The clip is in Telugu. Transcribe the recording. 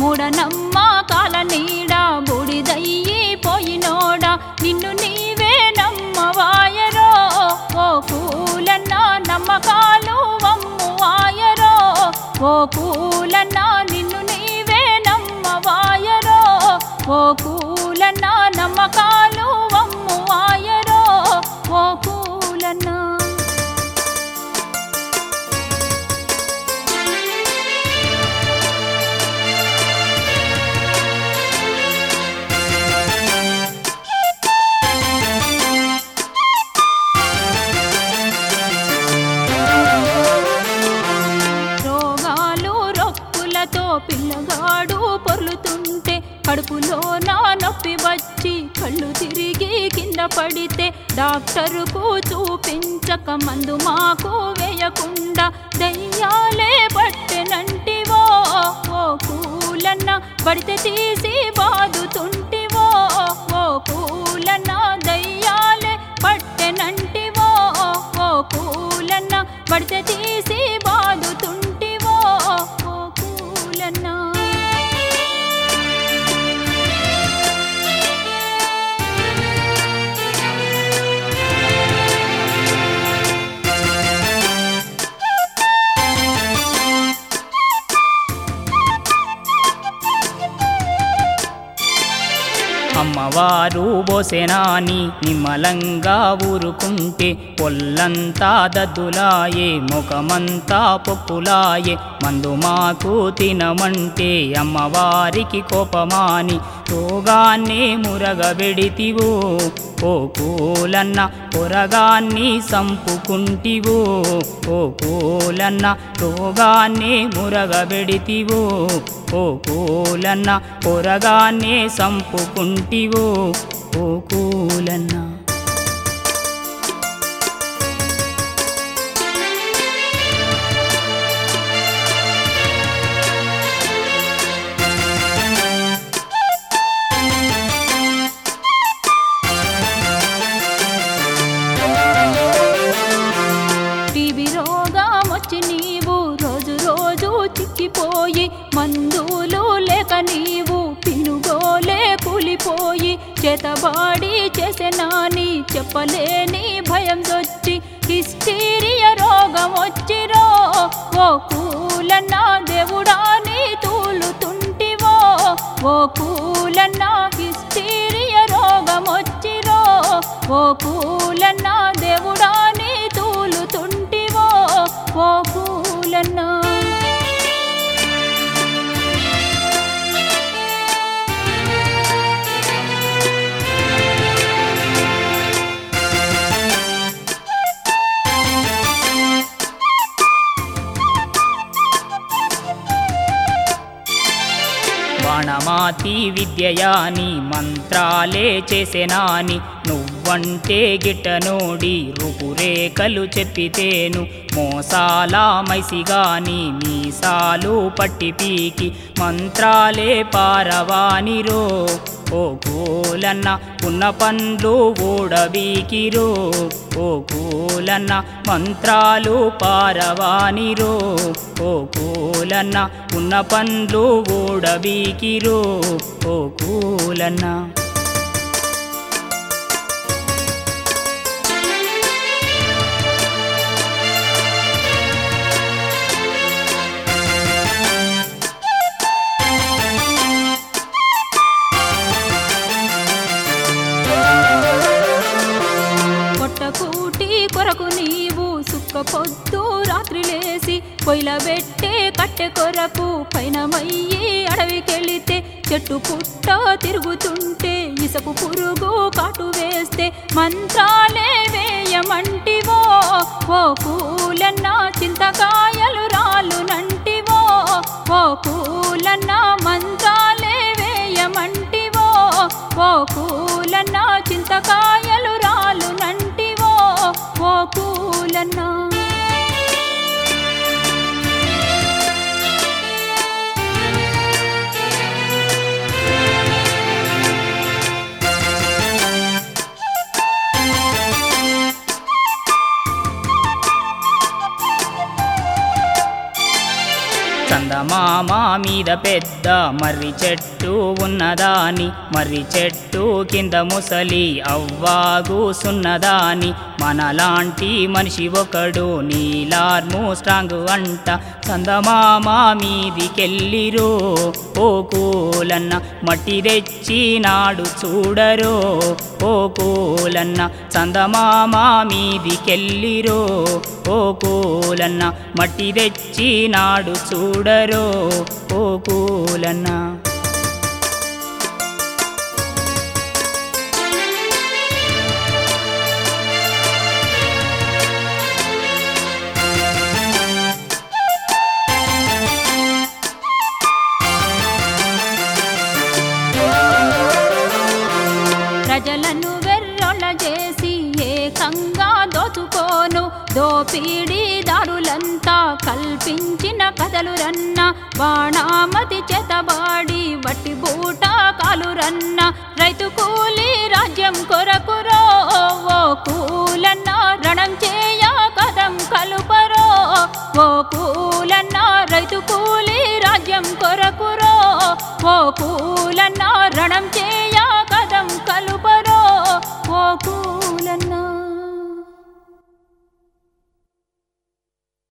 మూఢనమ్మకాల నీడ బూడిదయ్యి పోయినోడా నిన్ను నీవే నమ్మవాయరో ఓ కూలన్న నమ్మకాలు వమ్ము ఆయరో ఓ కూలన్న నిన్ను నీవే నమ్మవాయరో ఓ కూలన్న నమ్మకాలు వమ్ము ఆయరో ఓ కూలన్న రోగాలు రొప్పులతో పిల్లగాడు పొర్లుతుంటే కడుపులో నా నొప్పి వచ్చి కళ్ళు తిరిగి కింద పడితే డాక్టరుకు చూపించక మందు మాకు వేయకుండా దయ్యాలే పట్టెనంటివో ఓ కూలన్న పడితే తీసి బాదుతుంటివో ఓ కూలన్న దయ్యాలే పట్టెనంటివో ఓ కూలన్న పడితే తీసి బాదుతుంటివో ఓ కూలన్న అమ్మవారు బోసెనాని నిమ్మలంగా ఊరుకుంటే ఒళ్ళంతా దద్దులాయే ముఖమంతా పొక్కులాయే మందు మాకు తినమంటే అమ్మవారికి కోపమాని రోగాన్ని మురగబెడితివో ఓ కూలన్న పొరగాన్ని సంపుకుంటివో ఓ కూలన్న రోగాన్ని మురగబెడితివో ఓ కూలన్న పొరగాన్ని సంపుకుంటివో ఓ కూలన్న టీబీ రోగం వచ్చి నీవు రోజు రోజు చిక్కిపోయి మందులు లేక నీవు పినుగోలే కూలిపోయి చేతబాడి చేసెనాని చెప్పలేని భయం వచ్చి హిస్టీరియా రోగం వచ్చిరో ఓ కూలన్న దేవుడా నీ తూలుతుంటివో ఓ కూలన్న హిస్టీరియా రోగం వచ్చిరో ఓ కూలన్న దేవుడా నీ తూలుతుంటివో ఓ కూలన్న బాణమాతి విద్యయాని మంత్రాలే చేసెనాని నువ్వంటే గిట్టనోడి రూపురేఖలు చెప్పితేను మోసాల మైసిగాని మీసాలు పట్టి పీకి మంత్రాలే పారవానిరో ఓ కూలన్న ఉన్న పండ్లు ఓడబీకిరో ఓ కూలన్న మంత్రాలు పారవానిరో ఓ కూలన్న ఉన్న పండ్లు ఓడబీకిరో ఓ కూలన్న కొట్టకూటి కొరకు నీవు సుక్క పొద్దు రాత్రి లేసి పొయ్యిల పెట్టే కట్టె కొరకు పైనమయ్యి అడవికెళితే చెట్టు పుట్ట తిరుగుతుంటే ఇసపు పురుగు కాటు వేస్తే మంత్రాలే వేయమంటివో ఓ పూలన్న చింతకాయలు రాలునంటివో ఓ పూలన్న మంత్రాలే వేయమంటివో ఓ పూలన్న చింతకాయలు రాలునంటివో ఓ పూలన్న చందమామ మీద పెద్ద మర్రి చెట్టు ఉన్నదాని మర్రి చెట్టు కింద ముసలి అవ్వాగు సున్నదాని మనలాంటి మనిషి ఒకడు నీలార్ము స్ట్రాంగ్ అంట చందమామ మీదికెళ్ళిరో ఓ కూలన్న మట్టి తెచ్చినాడు చూడరో ఓ కూలన్న చందమామ మీదికెళ్ళిరో ఓ కూలన్న మట్టి తెచ్చినాడు చూడరో ఓ కూలన్న ప్రజలను వెర్రొళ్ళ చేసి ఏకంగా దోచుకోను దోపిడీదారులంతా కల్పించిన కథలు రన్న బాణామతి చేతబాడి వట్టి బూట కాలు రన్న రైతు కూలి రాజ్యం కొరకురో ఓ కూలన్న రణం చేయ కదం కలుపరో ఓ కూలన్న రైతు కూలి రాజ్యం కొరకురో ఓ కూలన్న రణం చేయ కదం కలుపరో ఓ కూలన్నా